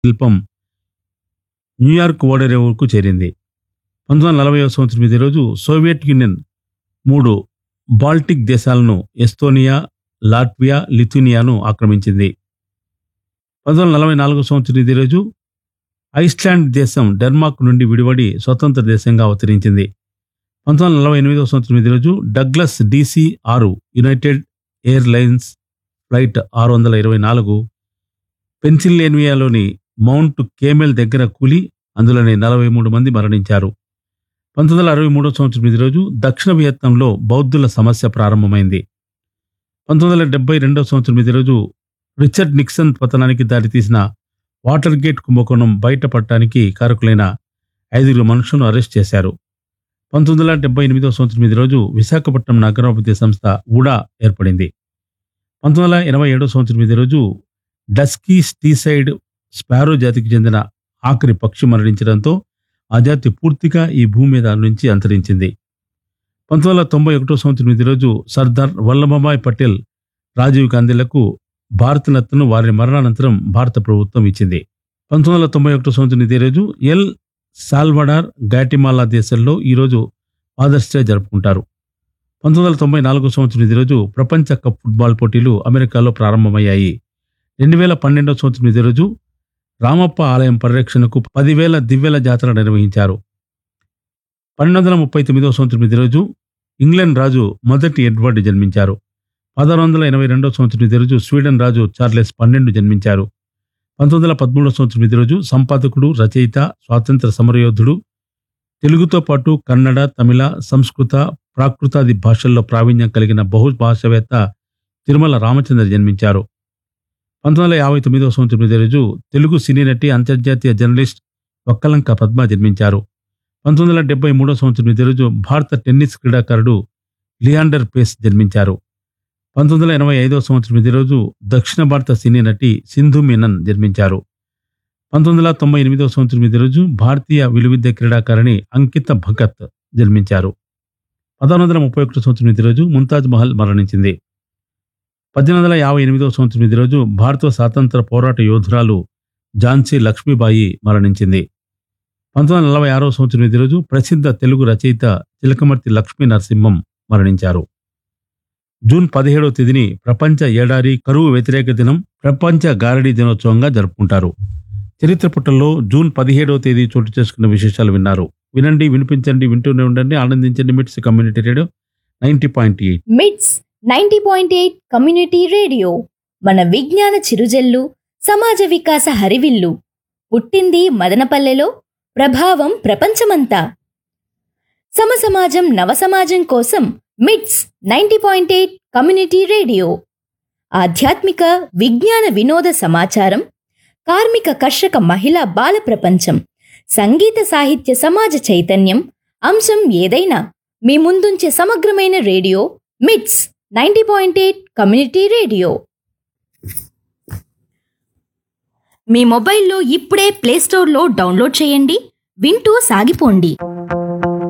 శిల్పం న్యూయార్క్ ఓడరేవుకు చేరింది పంతొమ్మిది వందల నలభై సంవత్సరం ఇదే రోజు సోవియట్ యూనియన్ మూడు బాల్టిక్ దేశాలను ఎస్తోనియా లాట్వియా లిథునియాను ఆక్రమించింది పంతొమ్మిది వందల నలభై నాలుగో సంవత్సరం ఇదే రోజు ఐస్లాండ్ దేశం డెన్మార్క్ నుండి విడివడి స్వతంత్ర దేశంగా అవతరించింది పంతొమ్మిది వందల నలభై ఎనిమిదవ సంవత్సరం ఇదే రోజు డగ్లస్ డిసి ఆరు యునైటెడ్ ఎయిర్లైన్స్ ఫ్లైట్ ఆరు వందల ఇరవై నాలుగు పెన్సిల్వేనియాలోని మౌంట్ కేమెల్ దగ్గర కూలి అందులోని నలభై మూడు మంది మరణించారు పంతొమ్మిది వందల అరవై మూడో సంవత్సరం ఇదే రోజు దక్షిణ వియత్నంలో బౌద్ధుల సమస్య ప్రారంభమైంది పంతొమ్మిది వందల డెబ్బై రెండవ సంవత్సరం ఇదే రోజు రిచర్డ్ నిక్సన్ పతనానికి దారితీసిన వాటర్ గేట్ కుంభకోణం బయటపడటానికి కారకులైన ఐదుగురు మనుషులను అరెస్ట్ చేశారు పంతొమ్మిది వందల డెబ్బై ఎనిమిదవ సంవత్సరం ఇదే రోజు విశాఖపట్నం నగరాభివృద్ధి సంస్థ ఊడా ఏర్పడింది పంతొమ్మిది వందల ఎనభై ఏడవ సంవత్సరం ఇదే రోజు డస్కీ స్టీసైడ్ స్పారో జాతికి చెందిన ఆఖరి పక్షి మరణించడంతో ఆ జాతి పూర్తిగా ఈ భూమి మీద నుంచి అంతరించింది పంతొమ్మిది వందల తొంభై ఒకటో సంవత్సరం ఇదే రోజు సర్దార్ వల్లభభాయ్ పటేల్ రాజీవ్ గాంధీలకు భారతరత్నను వారి మరణానంతరం భారత ప్రభుత్వం ఇచ్చింది పంతొమ్మిది వందల తొంభై ఒకటో సంవత్సరం ఇదే రోజు ఎల్ సాల్వడార్ గాటిమాలా దేశాల్లో ఈరోజు ఫాదర్స్ డే జరుపుకుంటారు పంతొమ్మిది వందల తొంభై నాలుగో సంవత్సరం ఇదే రోజు ప్రపంచ కప్ ఫుట్బాల్ పోటీలు అమెరికాలో ప్రారంభమయ్యాయి రెండు వేల పన్నెండవ సంవత్సరం ఇదే రోజు రామప్ప ఆలయం పరిరక్షణకు పదివేల దివ్యల జాతర నిర్వహించారు పన్నెండు వందల ముప్పై తొమ్మిదవ సంవత్సరం ఇదే రోజు ఇంగ్లాండ్ రాజు మొదటి ఎడ్వర్డ్ జన్మించారు పదహారు వందల ఎనభై రెండవ సంవత్సరం ఇదే రోజు స్వీడన్ రాజు చార్లెస్ పన్నెండు జన్మించారు పంతొమ్మిది వందల పదమూడవ సంవత్సరం ఇదే రోజు సంపాదకుడు రచయిత స్వాతంత్ర సమరయోధుడు తెలుగుతో పాటు కన్నడ తమిళ సంస్కృత ప్రాకృతాది భాషల్లో ప్రావీణ్యం కలిగిన బహుభాషవేత్త తిరుమల రామచంద్ర జన్మించారు పంతొమ్మిది వందల యాభై తొమ్మిదవ సంవత్సరం ఇదే రోజు తెలుగు సినీ నటి అంతర్జాతీయ జర్నలిస్ట్ ఒక్కలంక పద్మ జన్మించారు పంతొమ్మిది వందల డెబ్బై మూడవ సంవత్సరం ఇదే రోజు భారత టెన్నిస్ క్రీడాకారుడు లియాండర్ పేస్ జన్మించారు పంతొమ్మిది వందల ఎనభై ఐదవ సంవత్సరం ఇదే రోజు దక్షిణ భారత సినీ నటి సింధు మీనన్ జన్మించారు పంతొమ్మిది వందల తొంభై ఎనిమిదవ సంవత్సరం ఇదే రోజు భారతీయ విలువిద్య క్రీడాకారిణి అంకిత భగత్ జన్మించారు పదహారు వందల ముప్పై ఒకటి సంవత్సరం ఇదే రోజు ముంతాజ్ మహల్ మరణించింది పద్దెనిమిది వందల యాభై ఎనిమిదవ సంవత్సరం ఇదే రోజు భారత స్వాతంత్ర పోరాట యోధురాలు ఝాన్సీ లక్ష్మీబాయి మరణించింది పంతొమ్మిది వందల నలభై ఆరవ సంవత్సరం ఇదే రోజు ప్రసిద్ధ తెలుగు రచయిత చిలకమర్తి లక్ష్మీ నరసింహం మరణించారు జూన్ పదిహేడవ తేదీని ప్రపంచ ఏడారి కరువు వ్యతిరేక దినం ప్రపంచ గారడీ దినోత్సవంగా జరుపుకుంటారు చరిత్ర పుటల్లో జూన్ పదిహేడవ తేదీ చోటు చేసుకున్న విశేషాలు విన్నారు వినండి వినిపించండి వింటూనే ఉండండి ఆనందించండి MITS community radio ninety point eight MITS ninety point eight community radio మన విజ్ఞాన చిరుజల్లు సమాజ వికాస హరివిల్లు పుట్టింది మదనపల్లెలో ప్రభావం ప్రపంచమంతా సమసమాజం నవసమాజం కోసం MITS ninety point eight community radio ఆధ్యాత్మిక విజ్ఞాన వినోద సమాచారం కార్మిక కర్షక మహిళా బాల ప్రపంచం సంగీత సాహిత్య సమాజ చైతన్యం అంశం ఏదైనా మీ ముందుంచే సమగ్రమైన radio MITS ninety point eight community radio మీ మొబైల్లో ఇప్పుడే ప్లేస్టోర్లో డౌన్లోడ్ చేయండి వింటూ సాగిపోండి